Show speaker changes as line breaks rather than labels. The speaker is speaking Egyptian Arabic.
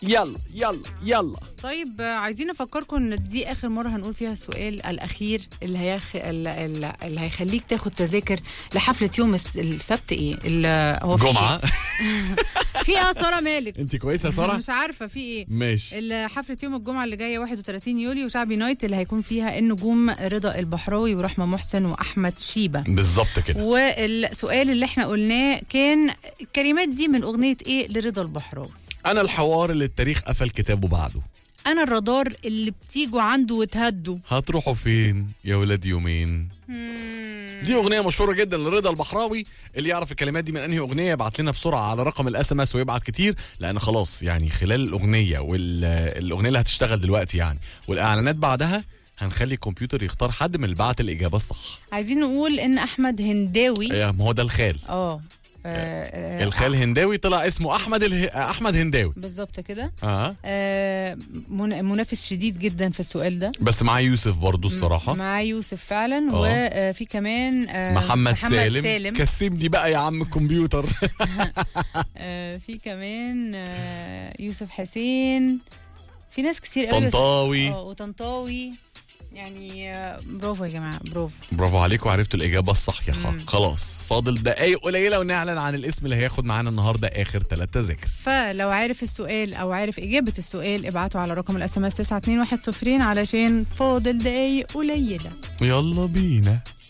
يلا يلا يلا
طيب آه، عايزين نفكركم ان دي اخر مره هنقول فيها السؤال الاخير اللي هيخ... اللي, اللي اللي هيخليك تاخد تذاكر لحفله يوم الس- السبت ايه ال- هو في
جمعه
إيه؟ في ايه ساره مالك
انت كويسه يا ساره
مش عارفه في ايه
ماشي
ال- حفله يوم الجمعه اللي جايه 31 يوليو شعبي نايت اللي هيكون فيها النجوم رضا البحراوي ورحمه محسن واحمد شيبه
بالظبط كده
والسؤال اللي احنا قلناه كان الكلمات دي من اغنيه ايه لرضا البحراوي
انا الحوار اللي التاريخ قفل كتابه بعده
انا الرادار اللي بتيجوا عنده وتهدوا
هتروحوا فين يا ولاد يومين دي اغنيه مشهوره جدا لرضا البحراوي اللي يعرف الكلمات دي من انهي اغنيه يبعت لنا بسرعه على رقم الاس ام اس ويبعت كتير لان خلاص يعني خلال الاغنيه والاغنيه اللي هتشتغل دلوقتي يعني والاعلانات بعدها هنخلي الكمبيوتر يختار حد من اللي بعت الاجابه الصح
عايزين نقول ان احمد هنداوي
يا ما هو ده الخال
اه آه، آه،
الخال هنداوي طلع اسمه احمد اله... احمد هنداوي
بالظبط كده
اه
آه، من- منافس شديد جدا في السؤال ده
بس مع يوسف برضو الصراحه
مع يوسف فعلا
آه.
وفي كمان آه،
محمد,
محمد
سالم,
سالم
كسبني بقى يا عم الكمبيوتر
آه، في كمان آه، يوسف حسين في ناس كتير قوي بس-
طنطاوي
اه وطنطاوي يعني آه، برافو يا جماعه برافو
برافو عليكم عرفتوا الإجابة الصحيحة خلاص فاضل دقايق قليلة ونعلن عن الاسم اللي هياخد معانا النهاردة آخر ثلاث تذاكر
فلو عارف السؤال او عارف اجابه السؤال ابعتوا على رقم الاس ام اس 92110 علشان فاضل دقايق قليله
يلا بينا